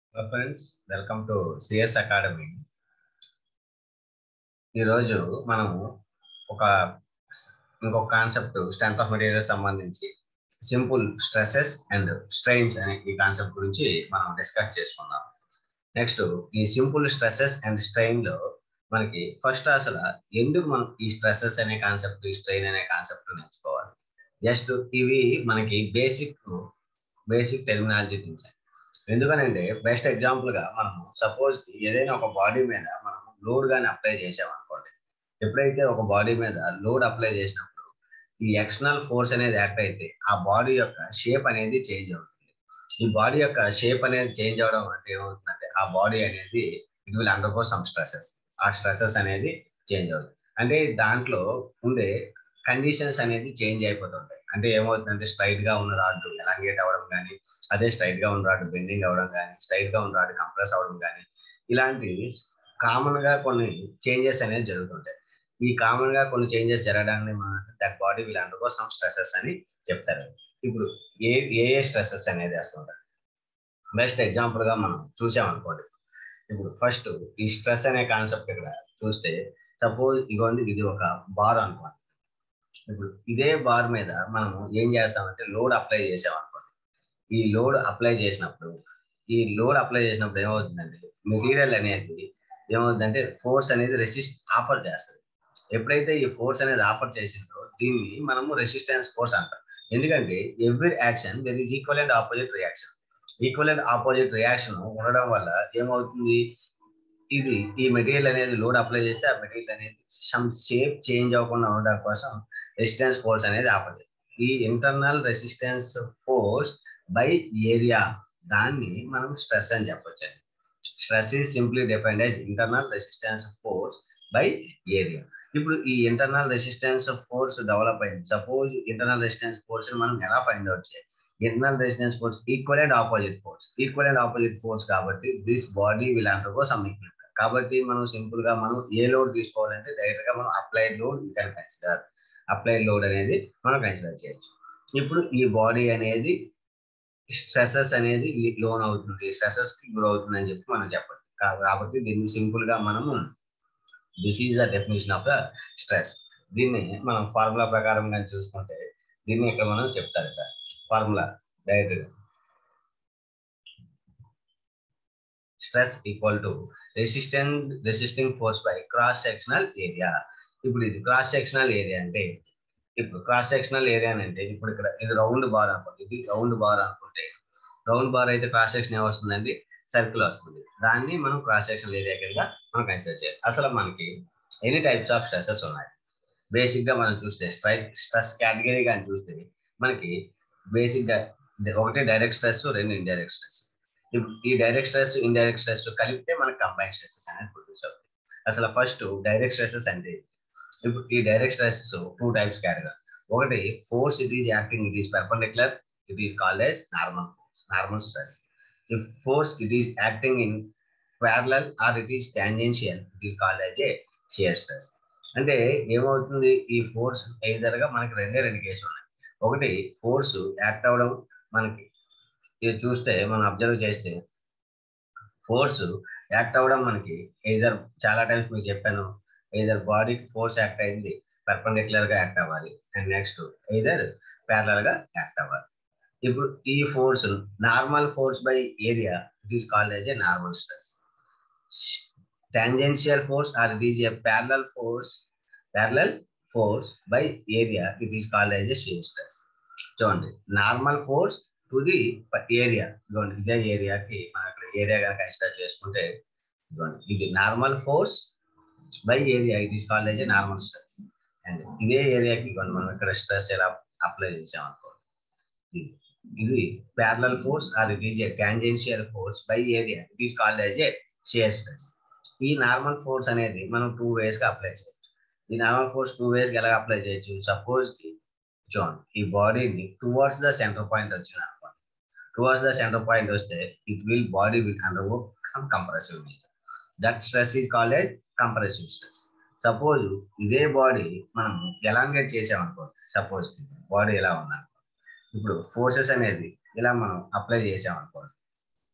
hello friends welcome to C S academy ఈరోజు మనము ఒక ఇంకొక కాన్సెప్ట్ స్ట్రెంత్ ఆఫ్ మెటీరియల్ సంబంధించి సింపుల్ స్ట్రెసెస్ అండ్ స్ట్రెయిన్స్ అనే ఈ కాన్సెప్ట్ గురించి మనం డిస్కస్ చేసుకుందాం నెక్స్ట్ ఈ సింపుల్ స్ట్రెసెస్ అండ్ స్ట్రెయిన్ లో మనకి ఫస్ట్ అసలు ఎందుకు మనం ఈ స్ట్రెసెస్ అనే కాన్సెప్ట్ ఈ స్ట్రెయిన్ అనే కాన్సెప్ట్ నేర్చుకోవాలి జస్ట్ ఇవి మనకి బేసిక్ బేసిక్ టెర్మినాలజీ థింగ్స్ ఎందుకనంటే బెస్ట్ ఎగ్జాంపుల్ గా మనం సపోజ్ ఏదైనా ఒక బాడీ మీద మనం లోడ్ గాని అప్లై చేసాం అనుకోండి ఎప్పుడైతే ఒక బాడీ మీద లోడ్ అప్లై చేసినప్పుడు ఈ ఎక్స్టర్నల్ ఫోర్స్ అనేది యాక్ట్ అయితే ఆ బాడీ యొక్క షేప్ అనేది చేంజ్ అవుతుంది ఈ బాడీ యొక్క షేప్ అనేది చేంజ్ అవడం అంటే ఏమవుతుందంటే ఆ బాడీ అనేది it will undergo some stresses ఆ స్ట్రెసెస్ అనేది చేంజ్ అవుతుంది అంటే దాంట్లో ఉండే కండిషన్స్ అనేది చేంజ్ అయిపోతుంటాయి అంటే ఏమవుతుందంటే స్ట్రైట్ గా ఉన్న రాడ్ ఎలాంగేట్ అవ్వడం కానీ అదే స్ట్రైట్ గా ఉన్న రాడ్ బెండింగ్ అవ్వడం కానీ స్ట్రైట్ గా ఉన్న రాడ్ కంప్రెస్ అవ్వడం కానీ ఇలాంటి కామన్ గా కొన్ని చేంజెస్ అనేది జరుగుతుంటాయి ఈ కామన్ గా కొన్ని చేంజెస్ జరగడాన్ని that body will undergo some stresses అని చెప్తారు ఇప్పుడు ఏ ఏ ఏ స్ట్రెసెస్ అనేది వేస్తుంటారు బెస్ట్ ఎగ్జాంపుల్ గా మనం చూసామనుకోండి ఇప్పుడు ఫస్ట్ ఈ స్ట్రెస్ అనే కాన్సెప్ట్ ఇక్కడ చూస్తే సపోజ్ ఇగోండి ఇది ఒక బార్ అనుకోండి ఇప్పుడు ఇదే బార్ మీద మనము ఏం చేస్తామంటే లోడ్ అప్లై చేసాం అనుకోండి ఈ లోడ్ అప్లై చేసినప్పుడు ఈ లోడ్ అప్లై చేసినప్పుడు ఏమవుతుందంటే మెటీరియల్ అనేది ఏమవుతుందంటే ఫోర్స్ అనేది రెసిస్ట్ ఆఫర్ చేస్తుంది ఎప్పుడైతే ఈ ఫోర్స్ అనేది ఆఫర్ చేసిందో దీన్ని మనము రెసిస్టెన్స్ ఫోర్స్ అంటాం ఎందుకంటే every action there is equal and opposite reaction equal and opposite reaction ఉండడం వల్ల ఏమవుతుంది ఇది ఈ మెటీరియల్ అనేది లోడ్ అప్లై చేస్తే ఆ మెటీరియల్ అనేది సమ్ షేప్ చేంజ్ అవ్వకుండా ఉండడం కోసం రెసిస్టెన్స్ ఫోర్స్ అనేది ఆఫర్ చేస్తుంది ఈ internal resistance force by area దాన్ని మనం స్ట్రెస్ అని చెప్పొచ్చు అండి stress is simply defined as internal resistance force by area ఇప్పుడు ఈ ఇంటర్నల్ రెసిస్టెన్స్ ఫోర్స్ డెవలప్ అయింది సపోజ్ ఇంటర్నల్ రెసిస్టెన్స్ ఫోర్స్ మనం ఎలా ఫైండ్ అవుట్ చేయాలి internal resistance force equal and opposite force equal and opposite force కాబట్టి this body will undergo some equal కాబట్టి మనం simple గా మనం ఏ లోడ్ తీసుకోవాలంటే డైరెక్ట్ గా మనం applied load you can consider applied load అనేది మనం కన్సిడర్ చేయొచ్చు ఇప్పుడు ఈ బాడీ అనేది స్ట్రెసెస్ అనేది లోన్ అవుతుంది స్ట్రెసెస్ కి గురి అవుతుంది అని చెప్పి మనం చెప్పచ్చు కాబట్టి దీన్ని సింపుల్ గా మనము this is the definition of the stress దీన్ని మనం ఫార్ములా ప్రకారం కానీ చూసుకుంటే దీన్ని ఇక్కడ మనం చెప్తారు ఇక్కడ formula direct stress equal to resistant resisting force by cross sectional area ఇప్పుడు ఇది క్రాస్ సెక్షనల్ ఏరియా అంటే ఇప్పుడు క్రాస్ సెక్షనల్ ఏరియా అంటే ఇప్పుడు ఇక్కడ ఇది రౌండ్ బార్ అనుకోండి ఇది రౌండ్ బార్ అనుకుంటే రౌండ్ బార్ అయితే క్రాస్ సెక్షన్ ఏమొస్తుందండి సర్కిల్ వస్తుంది దాన్ని మనం క్రాస్ సెక్షనల్ ఏరియా కింద మనం కన్సిడర్ చేయాలి అసలు మనకి ఎనీ టైప్స్ ఆఫ్ స్ట్రెసెస్ ఉన్నాయి బేసిక్ గా మనం చూస్తే స్ట్రైక్ స్ట్రెస్ కేటగిరీ కానీ చూస్తే మనకి బేసిక్ గా ఒకటి డైరెక్ట్ స్ట్రెస్ రెండు ఇండైరెక్ట్ స్ట్రెస్ ఈ డైరెక్ట్ స్ట్రెస్ ఇండైరెక్ట్ స్ట్రెస్ కలిపితే మనకి కంబైన్ స్ట్రెసెస్ అనేది ప్రొడ్యూస్ అవుతాయి అసలు ఫస్ట్ డైరెక్ట్ స్ట్రెసెస్ అంటే ఇప్పుడు ఈ direct stresses two types category ఒకటి force it is acting it is perpendicular it is called as normal force normal stress if force it is acting in parallel or it is tangential it is called as a shear stress అంటే ఏమవుతుంది ఈ force either గా మనకి రెండే రెండు కేసులు ఉన్నాయి ఒకటి ఫోర్స్ యాక్ట్ అవ్వడం మనకి ఇది చూస్తే మనం అబ్జర్వ్ చేస్తే ఫోర్స్ యాక్ట్ అవ్వడం మనకి ఎయిదర్ చాలా టైమ్స్ మీకు చెప్పాను ఎయిదర్ బాడీకి ఫోర్స్ యాక్ట్ అయింది పర్పెండిక్యులర్ గా యాక్ట్ అవ్వాలి అండ్ నెక్స్ట్ ఎయిదర్ ప్యారలల్ గా యాక్ట్ అవ్వాలి ఇప్పుడు ఈ force normal force by area it is called as a normal stress tangential force or it is a parallel force parallel force by area it is called as a shear stress చూడండి normal force to the area ఇదిగోండి ఇదే ఏరియాకి మనం ఇక్కడ area కనుక consider చేసుకుంటే ఇదిగోండి ఇది normal force by area it is called as a normal stress and ఇదే ఏరియాకి ఇదిగోండి మనం ఇక్కడ స్ట్రెస్ ఎలా అప్లై చేసాం అనుకోండి ఇది ఇది parallel force or it is a tangential force by area it is called as a shear stress ఈ నార్మల్ ఫోర్స్ అనేది మనం టూ వేస్ గా అప్లై చేయొచ్చు ఈ నార్మల్ ఫోర్స్ టూ వేస్ గా ఎలా అప్లై చేయొచ్చు సపోజ్ చూడండి ఈ బాడీని టువర్డ్స్ ద సెంటర్ పాయింట్ వచ్చింది అనుకోండి టువర్డ్స్ ద సెంటర్ పాయింట్ వస్తే it will body will under some compressive nature that stress is called a compressive stress suppose ఇదే బాడీ మనం ఎలాంగేట్ చేసామనుకోండి సపోజ్ బాడీ ఎలా ఉందనుకోండి ఇప్పుడు ఫోర్సెస్ అనేది ఇలా మనం అప్లై చేసామనుకోండి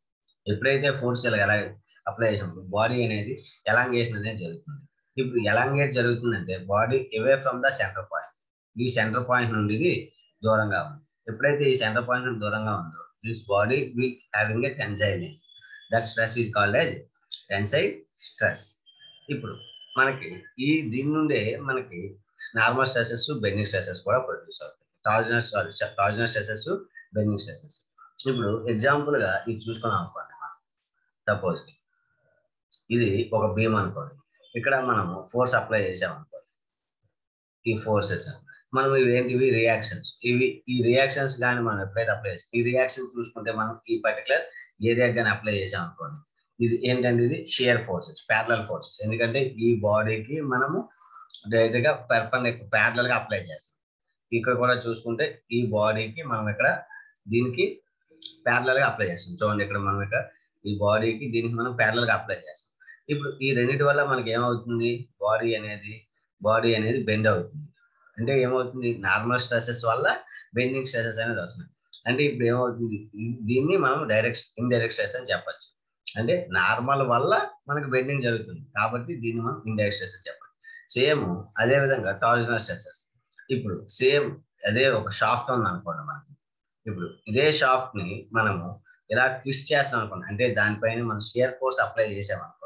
ఎప్పుడైతే ఫోర్స్ ఎలా అప్లై చేసినప్పుడు బాడీ అనేది ఎలాంగేషన్ అనేది జరుగుతుంది ఇప్పుడు ఎలాంగేట్ జరుగుతుందంటే body away from the centre point ఈ సెంటర్ పాయింట్ నుండి ఇది దూరంగా ఉంది ఎప్పుడైతే ఈ సెంటర్ పాయింట్ నుండి దూరంగా ఉందో this body will having a tensile that stress is called as tensile stress ఇప్పుడు మనకి ఈ దీని నుండే మనకి నార్మల్ స్ట్రెసెస్ బెండింగ్ స్ట్రెసెస్ కూడా ప్రొడ్యూస్ అవుతాయి torsional torsional stresses bending stresses ఇప్పుడు ఎగ్జాంపుల్ గా ఇది చూసుకున్నాం అనుకోండి సపోజ్ ఇది ఒక బీమ్ అనుకోండి ఇక్కడ మనము ఫోర్స్ అప్లై చేసాం అనుకోండి ఈ ఫోర్సెస్ మనం ఇవి ఏంటివి రియాక్షన్స్ ఇవి ఈ రియాక్షన్స్ కానీ మనం ఎప్పుడైతే అప్లై చేస్తాం ఈ రియాక్షన్ చూసుకుంటే మనం ఈ పర్టికులర్ ఏరియా కానీ అప్లై చేసాం అనుకోండి ఇది ఏంటంటే ఇది షియర్ ఫోర్సెస్ ప్యారలల్ ఫోర్సెస్ ఎందుకంటే ఈ బాడీకి మనము డైరెక్ట్ గా పెర్పన్ ప్యారలల్ గా అప్లై చేస్తాం ఇక్కడ కూడా చూసుకుంటే ఈ బాడీకి మనం ఇక్కడ దీనికి ప్యారలల్ గా అప్లై చేస్తాం చూడండి ఇక్కడ మనం ఇక్కడ ఈ బాడీకి దీనికి మనం ప్యారలల్ గా అప్లై చేస్తాం ఇప్పుడు ఈ రెండింటి వల్ల మనకి ఏమవుతుంది బాడీ అనేది బాడీ అనేది బెండ్ అవుతుంది అంటే ఏమవుతుంది నార్మల్ స్ట్రెసెస్ వల్ల బెండింగ్ స్ట్రెసెస్ అనేది వస్తున్నాయి అంటే ఇప్పుడు ఏమవుతుంది దీన్ని మనం డైరెక్ట్ ఇండైరెక్ట్ స్ట్రెస్ అని చెప్పచ్చు అంటే నార్మల్ వల్ల మనకు బెండింగ్ జరుగుతుంది కాబట్టి దీన్ని మనం ఇండైరెక్ట్ స్ట్రెస్ అని చెప్పచ్చు సేమ్ అదే విధంగా టార్జినల్ స్ట్రెసెస్ ఇప్పుడు సేమ్ అదే ఒక షాఫ్ట్ ఉంది అనుకోండి మనకి ఇప్పుడు ఇదే షాఫ్ట్ ని మనము ఇలా ట్విస్ట్ చేస్తాం అనుకోండి అంటే దానిపైన మనం షియర్ ఫోర్స్ అప్లై చేసాం అనుకోండి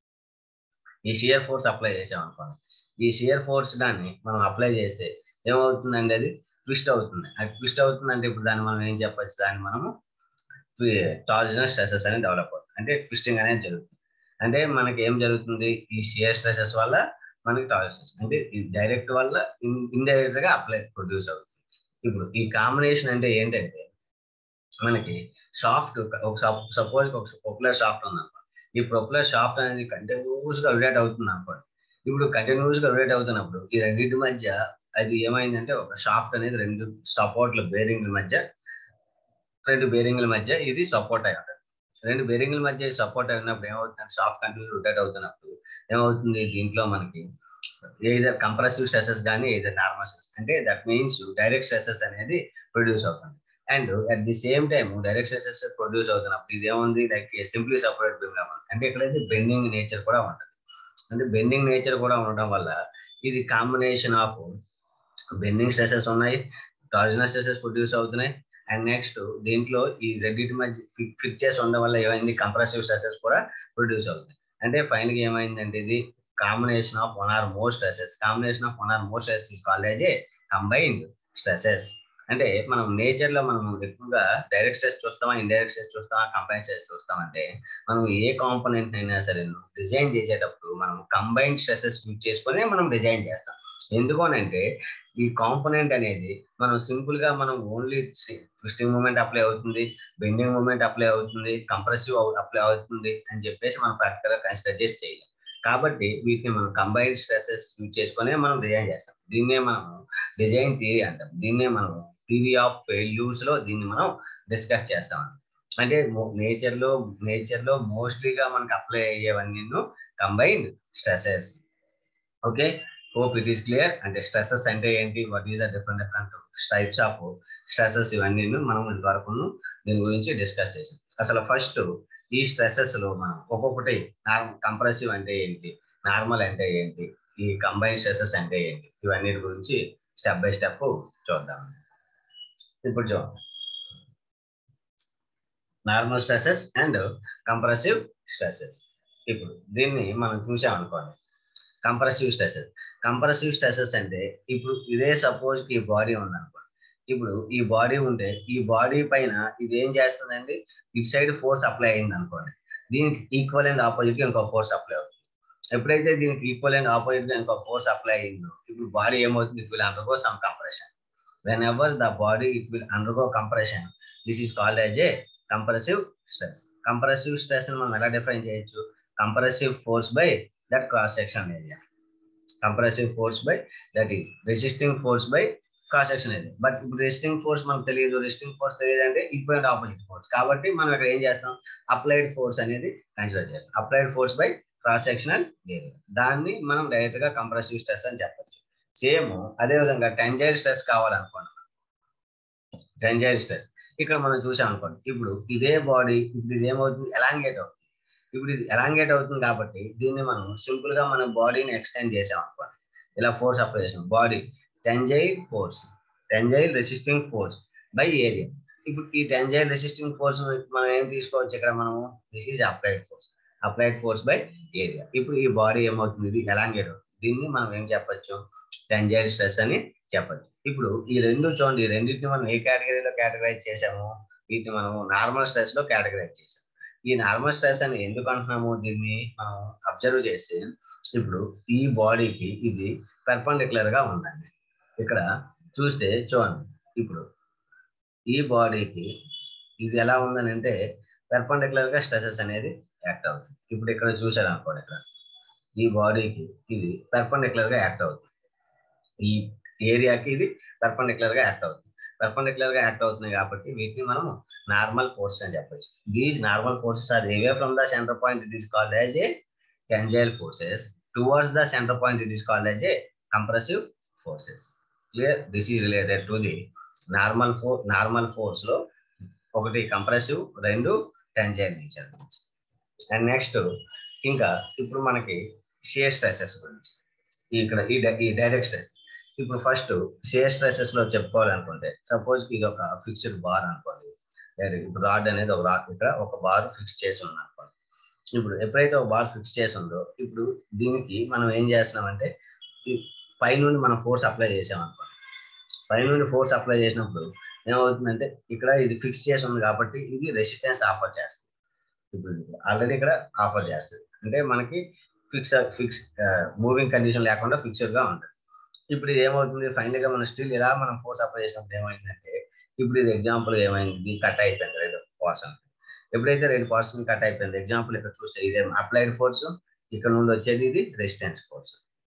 ఈ షియర్ ఫోర్స్ అప్లై చేసాం అనుకోండి ఈ షియర్ ఫోర్స్ దాన్ని మనం అప్లై చేస్తే ఏమవుతుందండి అది ట్విస్ట్ అవుతుంది అది ట్విస్ట్ అవుతుంది అంటే ఇప్పుడు దాన్ని మనం ఏం చెప్పచ్చు దాన్ని మనము టార్జినల్ స్ట్రెసెస్ అనేది డెవలప్ అవుతుంది అంటే ట్విస్టింగ్ అనేది జరుగుతుంది అంటే మనకి ఏం జరుగుతుంది ఈ షియర్ స్ట్రెసెస్ వల్ల మనకి టార్జినల్ అంటే డైరెక్ట్ వల్ల ఇండైరెక్ట్ గా అప్లై ప్రొడ్యూస్ అవుతుంది ఇప్పుడు ఈ కాంబినేషన్ అంటే ఏంటంటే మనకి సాఫ్ట్ ఒక సపోజ్ ఒక పాపులర్ సాఫ్ట్ ఉంది అనుకోండి ఈ ప్రొపులర్ షాఫ్ట్ అనేది కంటిన్యూస్ గా విడేట్ అవుతుంది అనుకోండి ఇప్పుడు కంటిన్యూస్ గా విడేట్ అవుతున్నప్పుడు ఈ రెండింటి మధ్య అది ఏమైందంటే ఒక షాఫ్ట్ అనేది రెండు సపోర్ట్ల బేరింగ్ల మధ్య రెండు బేరింగ్ల మధ్య ఇది సపోర్ట్ అయి ఉంటుంది రెండు బేరింగ్ల మధ్య సపోర్ట్ అయినప్పుడు ఏమవుతుంది షాఫ్ట్ కంటిన్యూస్ రొటేట్ అవుతున్నప్పుడు ఏమవుతుంది దీంట్లో మనకి ఏదర్ కంప్రెసివ్ స్ట్రెసెస్ కానీ ఏదర్ నార్మల్ స్ట్రెస్ అంటే దట్ మీన్స్ డైరెక్ట్ స్ట్రెసెస్ అనేది ప్రొడ్యూస్ అవుతుంది and at the same time direct stresses produce అవుతున్నప్పుడు ఇది ఏముంది లైక్ సింప్లీ సపరేట్ బీమ్ అంటే ఇక్కడైతే బెండింగ్ నేచర్ కూడా ఉంటుంది అంటే బెండింగ్ నేచర్ కూడా ఉండడం వల్ల ఇది కాంబినేషన్ ఆఫ్ బెండింగ్ స్ట్రెసెస్ ఉన్నాయి టార్జినల్ స్ట్రెసెస్ ప్రొడ్యూస్ అవుతున్నాయి అండ్ నెక్స్ట్ దీంట్లో ఈ రెండింటి మధ్య ఫిట్ చేసి ఉండడం వల్ల ఏమైంది కంప్రెసివ్ స్ట్రెసెస్ కూడా ప్రొడ్యూస్ అవుతాయి అంటే ఫైనల్ గా ఏమైందంటే ఇది combination of one or more stresses combination of one or more stresses called a combined stresses అంటే మనం నేచర్ లో మనం ఎక్కువగా డైరెక్ట్ స్ట్రెస్ చూస్తామా ఇండైరెక్ట్ స్ట్రెస్ చూస్తామా కంబైన్ స్ట్రెస్ చూస్తామంటే మనం ఏ కాంపోనెంట్ అయినా సరే డిజైన్ చేసేటప్పుడు మనం కంబైన్డ్ స్ట్రెసెస్ యూజ్ చేసుకొని మనం డిజైన్ చేస్తాం ఎందుకు అంటే ఈ కాంపోనెంట్ అనేది మనం సింపుల్ గా మనం ఓన్లీ ట్విస్టింగ్ మూమెంట్ అప్లై అవుతుంది బెండింగ్ మూమెంట్ అప్లై అవుతుంది కంప్రెసివ్ అప్లై అవుతుంది అని చెప్పేసి మనం ప్రాక్టికల్ గా కన్సిడర్ చేసి చేయలేం కాబట్టి వీటిని మనం కంబైన్డ్ స్ట్రెసెస్ యూజ్ చేసుకునే మనం డిజైన్ చేస్తాం దీన్నే మనం డిజైన్ థియరీ అంటాం దీన్నే మనం థియరీ ఆఫ్ ఫెయిల్యూర్స్ లో దీన్ని మనం డిస్కస్ చేస్తాం అంటే నేచర్ లో నేచర్ లో మోస్ట్లీగా మనకు అప్లై అయ్యేవన్నీ combined stresses okay hope it is clear అంటే స్ట్రెసెస్ అంటే ఏంటి what is the different different types of stresses ఇవన్నీ మనం ఇంతవరకు దీని గురించి డిస్కస్ చేసాం అసలు ఫస్ట్ ఈ స్ట్రెసెస్ లో మనం ఒక్కొక్కటి కంప్రెసివ్ అంటే ఏంటి నార్మల్ అంటే ఏంటి ఈ కంబైన్ స్ట్రెసెస్ అంటే ఏంటి ఇవన్నీ గురించి స్టెప్ బై స్టెప్ చూద్దాం ఇప్పుడు చూడండి normal stresses and compressive stresses ఇప్పుడు దీన్ని మనం చూసాం అనుకోండి కంప్రెసివ్ స్ట్రెసెస్ కంప్రెసివ్ స్ట్రెసెస్ అంటే ఇప్పుడు ఇదే సపోజ్ ఈ బాడీ ఉందనుకోండి ఇప్పుడు ఈ బాడీ ఉంటే ఈ బాడీ పైన ఇది ఏం చేస్తుందండి ఇటు సైడ్ ఫోర్స్ అప్లై అయింది అనుకోండి దీనికి ఈక్వల్ అండ్ ఆపోజిట్ గా ఇంకో ఫోర్స్ అప్లై అవుతుంది ఎప్పుడైతే దీనికి ఈక్వల్ అండ్ ఆపోజిట్ గా ఇంకో ఫోర్స్ అప్లై అయిందో ఇప్పుడు బాడీ ఏమవుతుంది it will undergo some compression whenever the body it will undergo compression this is called as a compressive stress compressive stress మనం ఎలా డిఫైన్ చేయొచ్చు compressive force by that cross section area compressive force by that is resisting force by cross section area but ఇప్పుడు resisting force మనకు తెలియదు resisting force తెలియదు అంటే equal and opposite force కాబట్టి మనం ఇక్కడ ఏం చేస్తాం అప్లైడ్ ఫోర్స్ అనేది కన్సిడర్ చేస్తాం applied force by cross sectional area దాన్ని మనం డైరెక్ట్ గా కంప్రెసివ్ స్ట్రెస్ అని చెప్పొచ్చు సేమ్ అదే విధంగా టెంజైల్ స్ట్రెస్ కావాలనుకోండి టెంజైల్ స్ట్రెస్ ఇక్కడ మనం చూసాం అనుకోండి ఇప్పుడు ఇదే బాడీ ఇప్పుడు ఇది ఏమవుతుంది ఎలాంగేట్ అవుతుంది ఇప్పుడు ఇది ఎలాంగేట్ అవుతుంది కాబట్టి దీన్ని మనం సింపుల్ గా మన బాడీని ఎక్స్టెండ్ చేసాం అనుకోండి ఇలా ఫోర్స్ అప్లై చేసాం body tensile force tensile resisting force by area ఇప్పుడు ఈ టెంజైల్ రెసిస్టింగ్ ఫోర్స్ మనం ఏం తీసుకోవచ్చు ఇక్కడ మనం this is applied force applied force by area ఇప్పుడు ఈ బాడీ ఏమవుతుంది ఇది ఎలాంగేట్ అవుతుంది దీన్ని మనం ఏం చెప్పొచ్చు టెంజైల్ స్ట్రెస్ అని చెప్పచ్చు ఇప్పుడు ఈ రెండు చూడండి ఈ రెండింటిని మనం ఏ కేటగిరీలో కేటగరైజ్ చేసాము వీటిని మనం నార్మల్ స్ట్రెస్ లో కేటగరైజ్ చేసాం ఈ నార్మల్ స్ట్రెస్ అని ఎందుకు అంటున్నాము దీన్ని మనం అబ్జర్వ్ చేస్తే ఇప్పుడు ఈ బాడీకి ఇది పెర్పండిక్యులర్ గా ఉందండి ఇక్కడ చూస్తే చూడండి ఇప్పుడు ఈ బాడీకి ఇది ఎలా ఉందని అంటే పెర్పండిక్యులర్ గా స్ట్రెసెస్ అనేది యాక్ట్ అవుతుంది ఇప్పుడు ఇక్కడ చూసారు అనుకోండి ఇక్కడ ఈ బాడీకి ఇది పెర్పండిక్యులర్ గా యాక్ట్ అవుతుంది ఈ ఏరియాకి ఇది పెర్పండిక్యులర్ గా యాక్ట్ అవుతుంది పెర్పండిక్యులర్ గా యాక్ట్ అవుతుంది కాబట్టి వీటిని మనము నార్మల్ ఫోర్స్ అని చెప్పొచ్చు these normal forces are away from the centre point it is called as a tensile forces towards the centre point it is called as a compressive forces clear this is related to the normal for normal force లో ఒకటి compressive రెండు tensile nature గురించి and next ఇంకా ఇప్పుడు మనకి shear stresses గురించి ఇక్కడ ఈ ఈ డైరెక్ట్ స్ట్రెస్ ఇప్పుడు ఫస్ట్ షియర్ స్ట్రెసెస్ లో చెప్పుకోవాలనుకుంటే సపోజ్ ఇది ఒక ఫిక్స్డ్ బార్ అనుకోండి ఇప్పుడు రాడ్ అనేది ఒక రాడ్ ఇక్కడ ఒక బార్ ఫిక్స్ చేసి ఉంది అనుకోండి ఇప్పుడు ఎప్పుడైతే ఒక బార్ ఫిక్స్ చేసి ఉందో ఇప్పుడు దీనికి మనం ఏం చేస్తున్నామంటే పైనుండి మనం ఫోర్స్ అప్లై చేసాం అనుకోండి పైనుండి ఫోర్స్ అప్లై చేసినప్పుడు ఏమవుతుందంటే ఇక్కడ ఇది ఫిక్స్ చేసి ఉంది కాబట్టి ఇది రెసిస్టెన్స్ ఆఫర్ చేస్తుంది ఇప్పుడు ఆల్రెడీ ఇక్కడ ఆఫర్ చేస్తుంది అంటే మనకి ఫిక్స్ ఫిక్స్ మూవింగ్ కండిషన్ లేకుండా ఫిక్స్డ్ గా ఉంటుంది ఇప్పుడు ఇది ఏమవుతుంది ఫైనల్ గా మనం స్టిల్ ఇలా మనం ఫోర్స్ అప్లై చేసినప్పుడు ఏమైందంటే ఇప్పుడు ఇది ఎగ్జాంపుల్ ఏమైంది కట్ అయిపోయింది రెండు పర్సన్ ఎప్పుడైతే రెండు పర్సన్ కట్ అయిపోయింది ఎగ్జాంపుల్ ఇక్కడ చూస్తే ఇది అప్లైడ్ ఫోర్స్ ఇక్కడ నుండి వచ్చేది ఇది రెసిస్టెన్స్ ఫోర్స్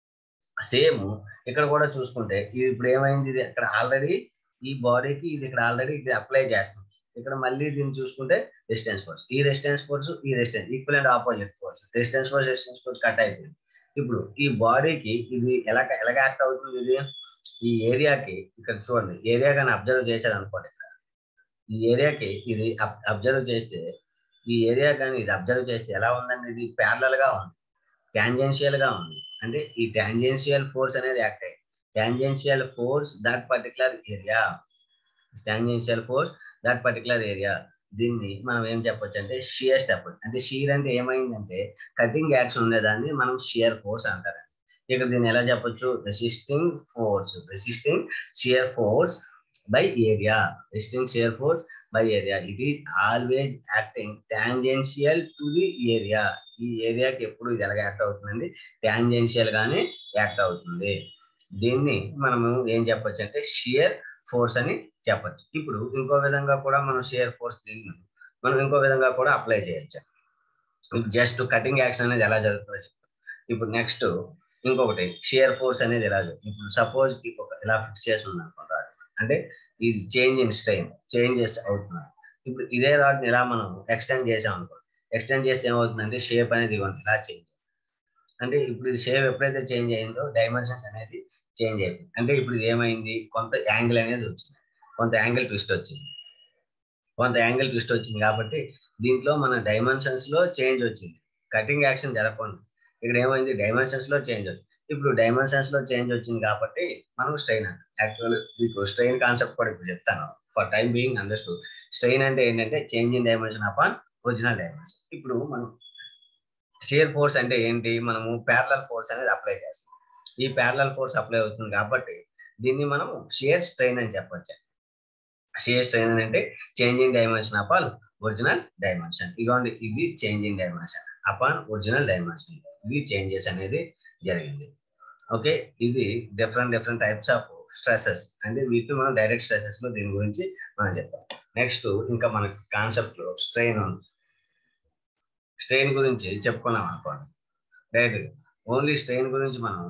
సేమ్ ఇక్కడ కూడా చూసుకుంటే ఇది ఇప్పుడు ఏమైంది ఇది ఇక్కడ ఆల్రెడీ ఈ బాడీకి ఇది ఇక్కడ ఆల్రెడీ ఇది అప్లై చేస్తుంది ఇక్కడ మళ్ళీ దీన్ని చూసుకుంటే రెసిస్టెన్స్ ఫోర్స్ ఈ రెసిస్టెన్స్ ఫోర్స్ ఈ resistance equal and opposite force resistance force resistance force cut అయిపోయింది ఇప్పుడు ఈ బాడీకి ఇది ఎలా ఎలా యాక్ట్ అవుతుంది ఇది ఈ ఏరియాకి ఇక్కడ చూడండి ఏరియా కానీ అబ్జర్వ్ చేశారు అనుకోండి ఇక్కడ ఈ ఏరియాకి ఇది అబ్జర్వ్ చేస్తే ఈ ఏరియా కానీ ఇది అబ్జర్వ్ చేస్తే ఎలా ఉందండి ఇది ప్యారలల్ గా ఉంది టాంజెన్షియల్ గా ఉంది అంటే ఈ టాంజెన్షియల్ ఫోర్స్ అనేది యాక్ట్ అయ్యింది tangential force that particular area tangential force that particular area దీన్ని మనం ఏం చెప్పొచ్చు అంటే షియర్ స్టెప్ అంటే షియర్ అంటే ఏమైందంటే కటింగ్ యాక్షన్ ఉండేదాన్ని మనం షియర్ ఫోర్స్ అంటారు ఇక్కడ దీన్ని ఎలా చెప్పొచ్చు resisting force resisting shear force by area resisting shear force by area it is always acting tangential to the area ఈ ఏరియాకి ఎప్పుడు ఇది ఎలాగ యాక్ట్ అవుతుందండి టాంజెన్షియల్ గానే యాక్ట్ అవుతుంది దీన్ని మనము ఏం చెప్పొచ్చు అంటే షియర్ ఫోర్స్ అని చెప్పచ్చు ఇప్పుడు ఇంకో విధంగా కూడా మనం షియర్ ఫోర్స్ దీన్ని మనం ఇంకో విధంగా కూడా అప్లై చేయొచ్చు జస్ట్ కటింగ్ యాక్షన్ అనేది ఎలా జరుగుతుందో చెప్తాం ఇప్పుడు నెక్స్ట్ ఇంకొకటి షియర్ ఫోర్స్ అనేది ఎలా జరుగుతుంది ఇప్పుడు సపోజ్ ఒక ఇలా ఫిక్స్ చేసి ఉంది అనుకుంటారు అంటే ఇది చేంజ్ ఇన్ స్ట్రెయిన్ చేంజెస్ అవుతున్నాయి ఇప్పుడు ఇదే రాడ్ని ఇలా మనం ఎక్స్టెండ్ చేసాం అనుకో ఎక్స్టెండ్ చేస్తే ఏమవుతుందంటే షేప్ అనేది ఇవ్వండి ఇలా చేంజ్ అంటే ఇప్పుడు ఇది షేప్ ఎప్పుడైతే చేంజ్ అయిందో డైమెన్షన్స్ అనేది చేంజ్ అయిపోయింది అంటే ఇప్పుడు ఇది ఏమైంది కొంత యాంగిల్ అనేది వచ్చింది కొంత యాంగిల్ ట్విస్ట్ వచ్చింది కొంత యాంగిల్ ట్విస్ట్ వచ్చింది కాబట్టి దీంట్లో మన డైమెన్షన్స్ లో చేంజ్ వచ్చింది కటింగ్ యాక్షన్ జరగకుండా ఇక్కడ ఏమైంది డైమెన్షన్స్ లో చేంజ్ వచ్చింది ఇప్పుడు డైమెన్షన్స్ లో చేంజ్ వచ్చింది కాబట్టి మనం స్ట్రెయిన్ అంటాం యాక్చువల్ మీకు స్ట్రెయిన్ కాన్సెప్ట్ కూడా ఇప్పుడు చెప్తాను for time being understood strain అంటే ఏంటంటే change in dimension upon original dimension ఇప్పుడు మనం షియర్ ఫోర్స్ అంటే ఏంటి మనము ప్యారలల్ ఫోర్స్ అనేది అప్లై చేస్తాం ఈ ప్యారలల్ ఫోర్స్ అప్లై అవుతుంది కాబట్టి దీన్ని మనం షియర్ స్ట్రెయిన్ అని చెప్పొచ్చు షియర్ స్ట్రెయిన్ అంటే changing dimension upon original dimension ఇదిగోండి ఇది changing dimension upon original dimension ఇది చేంజెస్ అనేది జరిగింది ఓకే ఇది different different types of stresses అంటే వీటిని మనం డైరెక్ట్ స్ట్రెసెస్ లో దీని గురించి మనం చెప్తాం నెక్స్ట్ ఇంకా మన కాన్సెప్ట్ లో స్ట్రెయిన్ ఉంది స్ట్రెయిన్ గురించి చెప్పుకున్నాం అనుకోండి డైరెక్ట్ ఓన్లీ స్ట్రెయిన్ గురించి మనం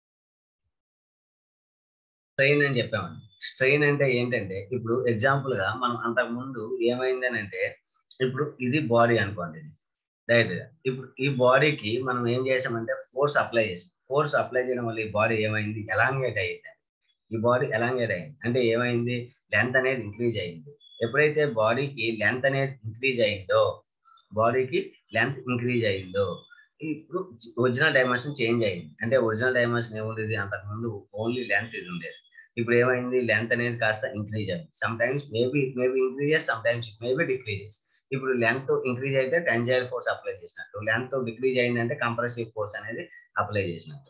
స్ట్రెయిన్ అని చెప్పామండి స్ట్రెయిన్ అంటే ఏంటంటే ఇప్పుడు ఎగ్జాంపుల్ గా మనం అంతకు ముందు ఏమైంది అని అంటే ఇప్పుడు ఇది బాడీ అనుకోండి ఇది రైట్ ఇప్పుడు ఈ బాడీకి మనం ఏం చేసామంటే ఫోర్స్ అప్లై చేసాం ఫోర్స్ అప్లై చేయడం వల్ల ఈ బాడీ ఏమైంది ఎలాంగేట్ అయ్యింది ఈ బాడీ ఎలాంగేట్ అయింది అంటే ఏమైంది లెంత్ అనేది ఇంక్రీజ్ అయింది ఎప్పుడైతే బాడీకి లెంత్ అనేది ఇంక్రీజ్ అయిందో బాడీకి లెంత్ ఇంక్రీజ్ అయిందో ఇప్పుడు ఒరిజినల్ డైమెన్షన్ చేంజ్ అయింది అంటే ఒరిజినల్ డైమెన్షన్ ఏముండేది అంతకుముందు ఓన్లీ లెంత్ ఇది ఉండేది ఇప్పుడు ఏమైంది లెంత్ అనేది కాస్త ఇంక్రీజ్ అయింది sometimes maybe maybe increases sometimes maybe decreases ఇప్పుడు లెంత్ ఇంక్రీజ్ అయితే టెంజైల్ ఫోర్స్ అప్లై చేసినట్టు లెంత్ డిక్రీజ్ అయిందంటే కంప్రెసివ్ ఫోర్స్ అనేది అప్లై చేసినట్టు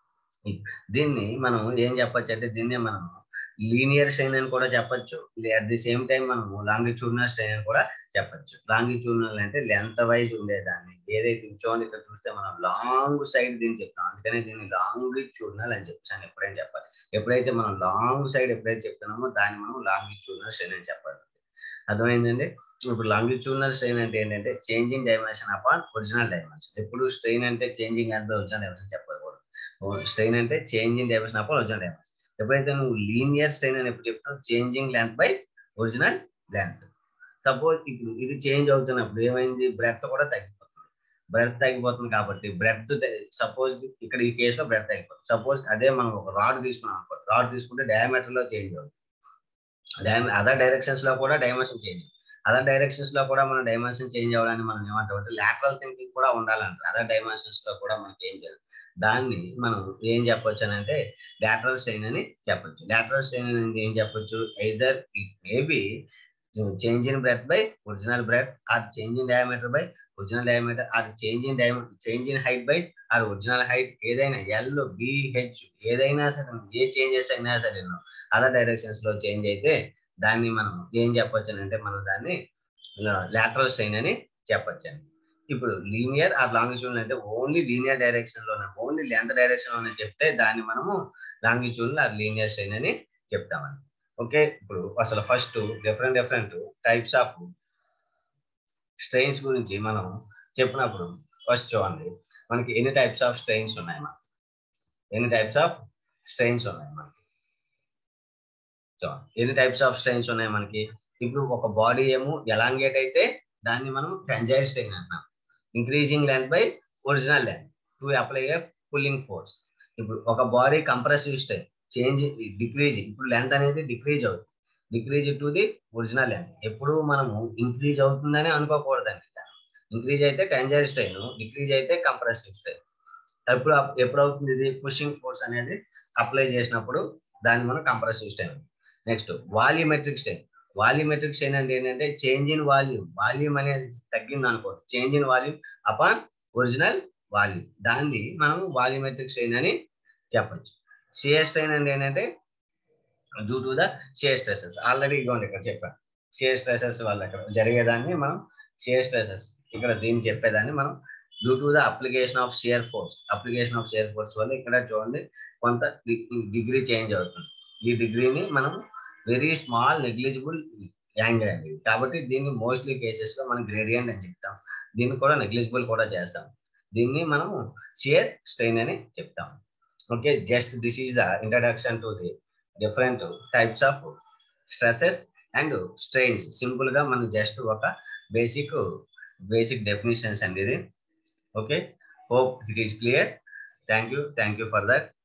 దీన్ని మనం ఏం చెప్పొచ్చు అంటే దీన్నే మనం లీనియర్ స్ట్రెయిన్ అని కూడా చెప్పొచ్చు అట్ ది సేమ్ టైం మనము లాంగిట్యూడినల్ స్ట్రెయిన్ అని కూడా చెప్పొచ్చు లాంగిట్యూడినల్ అంటే లెంత్ వైజ్ ఉండేదాన్ని ఏదైతే చూడండి ఇక్కడ చూస్తే మనం లాంగ్ సైడ్ దీన్ని చెప్తాం అందుకనే దీన్ని లాంగిట్యూడినల్ అని చెప్తాను ఎప్పుడైనా చెప్పాలి ఎప్పుడైతే మనం లాంగ్ సైడ్ ఎప్పుడైతే చెప్తున్నామో దాన్ని మనం లాంగిట్యూడినల్ స్ట్రెయిన్ అని చెప్పాలి అర్థమైందండి ఇప్పుడు లాంగిట్యూడినల్ స్ట్రెయిన్ అంటే ఏంటంటే changing dimension upon original dimension ఎప్పుడు స్ట్రెయిన్ అంటే చేంజింగ్ అంటే ఒరిజినల్ డైమెన్షన్ చెప్పకూడదు స్ట్రెయిన్ అంటే changing dimension upon original dimension ఎప్పుడైతే నువ్వు లీనియర్ స్ట్రెయిన్ అని ఎప్పుడు చెప్తావు changing length by original length suppose ఇప్పుడు ఇది చేంజ్ అవుతున్నప్పుడు ఏమైంది బ్రెత్ కూడా తగ్గిపోతుంది బ్రెత్ తగ్గిపోతుంది కాబట్టి బ్రెత్ సపోజ్ ఇక్కడ ఈ కేసులో బ్రెత్ తగ్గిపోతుంది సపోజ్ అదే మనం ఒక రాడ్ తీసుకున్నాం అనుకో రాడ్ తీసుకుంటే డయామీటర్ లో చేంజ్ అవుతుంది అదర్ డైరెక్షన్స్ లో కూడా డైమెన్షన్ చేంజ్ అదర్ డైరెక్షన్స్ లో కూడా మన డైమెన్షన్ చేంజ్ అవ్వడానికి మనం ఏమంటాం అంటే లాటరల్ థింకింగ్ కూడా ఉండాలంటారు అదర్ డైమెన్షన్స్ లో కూడా మనకి ఏం చేయాలి దాన్ని మనం ఏం చెప్పొచ్చు అని అంటే లాటరల్ స్ట్రెయిన్ అని చెప్పొచ్చు లాటరల్ స్ట్రెయిన్ అనేది ఏం చెప్పొచ్చు either it may be change in breadth by original breadth or change in diameter by original diameter or change in diameter change in height by or original height ఏదైనా L B H ఏదైనా సరే ఏ changes అయినా సరే other directions లో change అయితే దాన్ని మనం ఏం చెప్పొచ్చు అంటే మనం దాన్ని లాటరల్ స్ట్రెయిన్ అని చెప్పొచ్చు అండి ఇప్పుడు లీనియర్ ఆ లాంగిట్యూడ్ అంటే ఓన్లీ లీనియర్ డైరెక్షన్ లోనే ఓన్లీ లెంత్ డైరెక్షన్ లోనే చెప్తే దాన్ని మనము లాంగిట్యూడ్ ఆ లీనియర్ స్ట్రెయిన్ అని చెప్తామండి ఓకే ఇప్పుడు అసలు first different different types of strains గురించి మనం చెప్పినప్పుడు ఫస్ట్ చూడండి మనకి ఎన్ని టైప్స్ ఆఫ్ స్ట్రెయిన్స్ ఉన్నాయి మనకి ఎన్ని టైప్స్ ఆఫ్ స్ట్రెయిన్స్ ఉన్నాయి మనకి చూడండి ఎన్ని టైప్స్ ఆఫ్ స్ట్రెయిన్స్ ఉన్నాయి మనకి ఇప్పుడు ఒక బాడీ ఏమో ఎలాంగేట్ అయితే దాన్ని మనం టెంజైల్ స్ట్రెయిన్ అంటున్నాం increasing length by original length to apply a pulling force ఇప్పుడు ఒక body compressive strain change decrease ఇప్పుడు లెంత్ అనేది డిక్రీజ్ అవుతుంది decrease to the original length ఎప్పుడు మనము ఇంక్రీజ్ అవుతుందని అనుకోకూడదండి ఇంక్రీజ్ అయితే టెంజైల్ స్ట్రెయిన్ డిక్రీజ్ అయితే కంప్రెసివ్ స్ట్రెయిన్ ఎప్పుడు ఎప్పుడు అవుతుంది ఇది పుషింగ్ ఫోర్స్ అనేది అప్లై చేసినప్పుడు దాన్ని మనం compressive strain next volumetric strain volumetric strain అంటే ఏంటంటే చేంజ్ ఇన్ వాల్యూమ్ వాల్యూమ్ అనేది తగ్గింది అనుకో change in volume upon original volume దాన్ని మనం వాల్యూమెట్రిక్ స్ట్రెయిన్ అని చెప్పచ్చు షియర్ స్ట్రెయిన్ అంటే ఏంటంటే due to the shear stresses already ఇవ్వండి ఇక్కడ చెప్పాను షియర్ స్ట్రెసెస్ వల్ల ఇక్కడ జరిగేదాన్ని మనం షియర్ స్ట్రెసెస్ ఇక్కడ దీన్ని చెప్పేదాన్ని మనం due to the application of shear force application of shear force వల్ల ఇక్కడ చూడండి కొంత డిగ్రీ చేంజ్ అవుతుంది ఈ డిగ్రీని మనం వెరీ స్మాల్ నెగ్లిజిబుల్ యాంగిల్ అండి కాబట్టి దీన్ని మోస్ట్లీ కేసెస్ లో మనం గ్రేడియంట్ అని చెప్తాం దీన్ని కూడా నెగ్లిజిబుల్ కూడా చేస్తాం దీన్ని మనము షియర్ స్ట్రెయిన్ అని చెప్తాం okay just this is the introduction to the different types of stresses and strains simple గా మనం జస్ట్ ఒక బేసిక్ బేసిక్ డెఫినేషన్స్ అండి ఇది okay hope it is clear thank you thank you for that